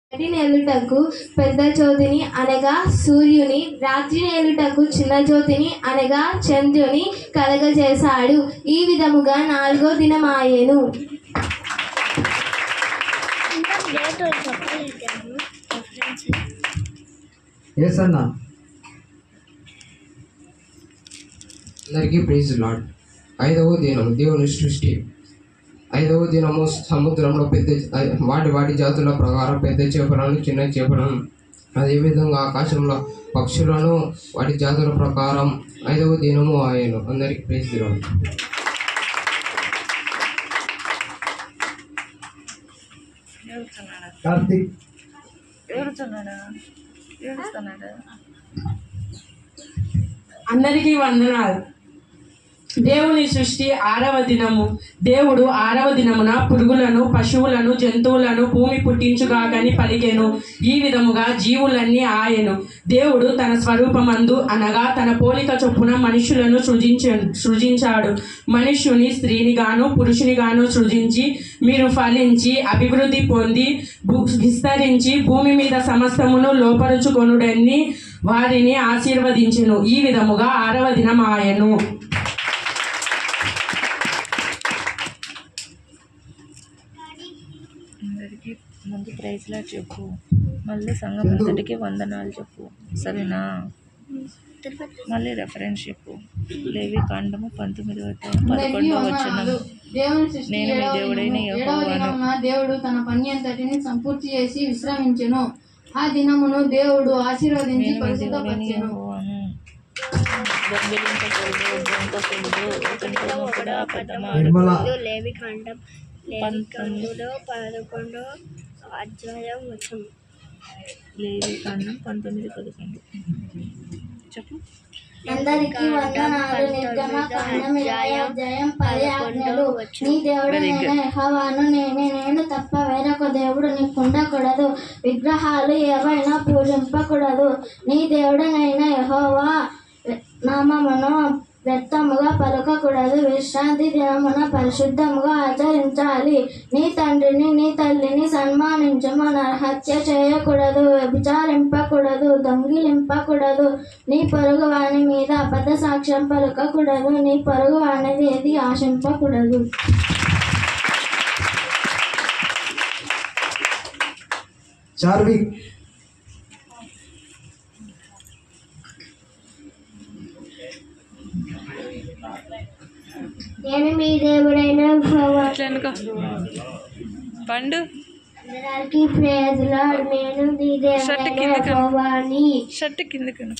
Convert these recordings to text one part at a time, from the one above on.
నటి నేలుటకు పెద్ద జ్యోతిని అనగా సూర్యుని రాత్రి నేలుటకు చిన్న జ్యోతిని అనగా చంద్రుని కలగజేశాడు ఈ విధముగా నాలుగో దినమాయెను ఎస్ అన్న అందరికీ ప్రైజ్ లాడ్ ఐదవ దినం దేవుని సృష్టి ఐదవ దినము సముద్రంలో పెద్ద వాటి వాటి జాతుల ప్రకారం పెద్ద చేపలను చిన్న చేపలను అదేవిధంగా ఆకాశంలో పక్షులను వాటి జాతుల ప్రకారం ఐదవ దినము ఆయను అందరికీ ప్రైజ్ లాడ్ కార్తీక్ ఏడుస్తున్నాడా ఏడుస్తున్నాడా అందరికీ వందనాలు దేవుని సృష్టి ఆరవ దినము దేవుడు ఆరవ దినమున పురుగులను పశువులను జంతువులను భూమి పుట్టించుగాకని పలికెను ఈ విధముగా జీవులన్నీ ఆయను దేవుడు తన స్వరూపమందు అనగా తన పోలిక చొప్పున మనుషులను సృజించ సృజించాడు మనుష్యుని స్త్రీనిగాను పురుషునిగాను సృజించి మీరు ఫలించి అభివృద్ధి పొంది భూ- విస్తరించి భూమి మీద సమస్తమును లోపరుచుకొనుడని వారిని ఆశీర్వదించెను ఈ విధముగా ఆరవ దినం ఆయను అందరికీ ముందు ప్రైజ్లా చెప్పు మళ్ళీ సంఘం అంతటికి వందనాలు చెప్పు సరేనా మళ్ళీ రెఫరెన్స్ చెప్పు లేవి కాండము పంతొమ్మిదవ అధ్యాయం పదకొండవ వచనం దేవుని సృష్టి నేను మీ ఏడవ దేవుడైన దినము. ఏడవ యెహోవాను. దినమున దేవుడు తన పని అంతటిని సంపూర్తి చేసి విశ్రమించెను ఆ దినమును దేవుడు ఆశీర్వదించి నేను మీ దేవుడైన పరిశుద్ధపరిచెను యెహోవాను దొంగిలించకూడదు దొంగకూడదు ఒకరితో కూడా అబద్ధమాడు నిర్మల లేవికాండం లేవికాండంలో పదకొండో అధ్యాయం వచనం లేవి కాండం పంతొమ్మిది పదకొండు చెప్పు అందరికీ వందనాలు నిర్గమ కాండం ఇరవై అధ్యాయం పది ఆజ్ఞలు నీ దేవుడు నేనే యెహోవాను నేనే నేను తప్ప వేరొక దేవుడు నీకు ఉండకూడదు విగ్రహాలు ఏవైనా పూజింపకూడదు నీ దేవుడనైన యెహోవా నామమును వ్యర్థముగా పలకకూడదు విశ్రాంతి దినమున పరిశుద్ధముగా ఆచరించాలి నీ తండ్రిని నీ తల్లిని సన్మానించము నరహత్య చేయకూడదు వ్యభిచారింపకూడదు దొంగిలింపకూడదు నీ పొరుగు వాని మీద అబద్ధ సాక్ష్యం పలకకూడదు నీ పొరుగు వానిది ఏది ఆశింపకూడదు చార్విక్ నేను మీ దేవుడైన యెహోవా. ఇట్లా వెనుక పండు అందరికీ ప్రేజులో నేను మీ షర్ట్ దేవుడైన కిందకి. యెహోవాని. షర్ట్ కిందకి వెనుక.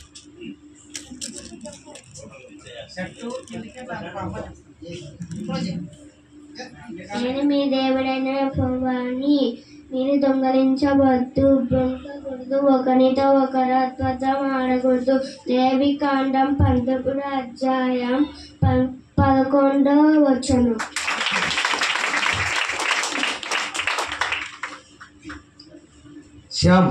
నేను మీ దేవుడైన యెహోవాని మీరు దొంగలించవద్దు బ్రొంకకూడదు ఒకరితో ఒకరు అత్వతం ఆడకూడదు దేవి కాండం పంతొమ్మిది అధ్యాయం ప- పదకొండో వచ్చను శ్యామ్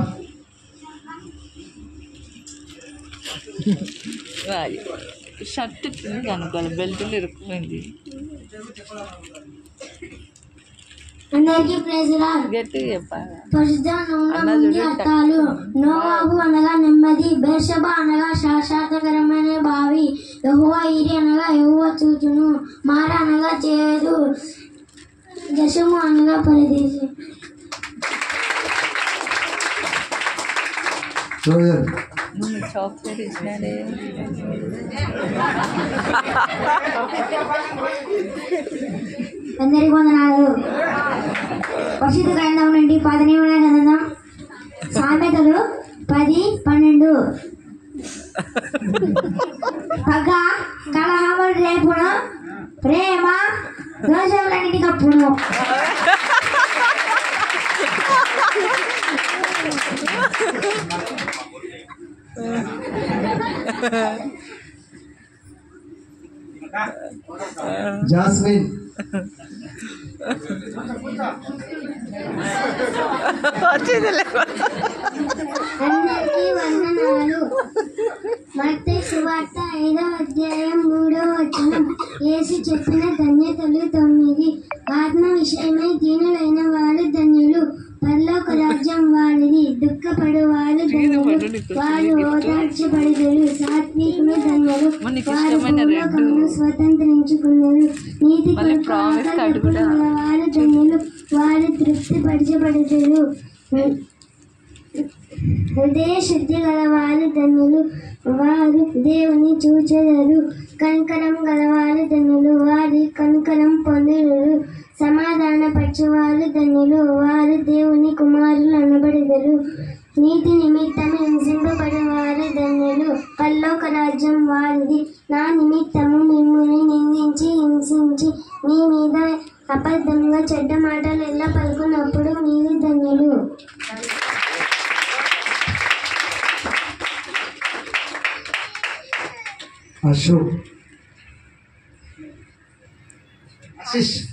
రాయి షర్ట్ కింద అనుకోవాలి బెల్టులు ఇరుక్కుపోయింది అందరికీ ప్రేజులా గట్టిగా చెప్పాలి పరిశుద్ధంగా అన్న ముందు చూడు. అర్థాలు నోవాహు అనగా నెమ్మది బేర్షబ అనగా శాశ్వతకరమైన బావి యహోవా ఇరి అనగా యహోవా చూచును మార అనగా చేదు దశము అనగా పరిదేశి సోదర్ చాక్లెట్ ఇచ్చినాడే అందరికీ వందనాలు పరిశుద్ధ గ్రంథం నుండి పదనిమిడ గ్రంథం సామెతలు పది పన్నెండు పగ కలహము రేపును ప్రేమ దోషములన్నిటి కప్పును జాస్మిన్ అందరికీ వందనాలు మత్తే సువార్త ఐదో అధ్యాయం మూడో వచనం యేసు చెప్పిన ధన్యతలు తొమ్మిది ఆత్మ విషయమై దీనులైన వారు ధన్యులు పరలోక రాజ్యం వారిది దుఃఖపడు వారు ధన్యులు వారు ఓదార్చబడుదురు సాత్వికులు ధన్యులు మనకి వారు ఇష్టమైన రెడ్ భూలోకమును స్వతంత్రించుకున్నారు నీతి మళ్ళీ కొరకు promise card కూడా. ఆకలి వారు ధన్యులు వారు తృప్తి పరచబడుదురు హృదయ శుద్ధి గల వారు ధన్యులు వారు దేవుని చూచెదరు కనికరం గలవారు ధన్యులు వారి కనికరం పొందురు సమాధాన పరచువారు ధన్యులు వారు దేవుని కుమారులు అనబడెదరు నీతి నిమిత్తం హింసింపబడే వారు ధన్యులు పల్లోక రాజ్యం వారిది నా నిమిత్తము మిమ్మల్ని నిందించి హింసించి మీ మీద అబద్ధంగా చెడ్డ మాటలు ఎలా పలుకున్నప్పుడు మీరు ధన్యులు అశోక్ ఆశిష్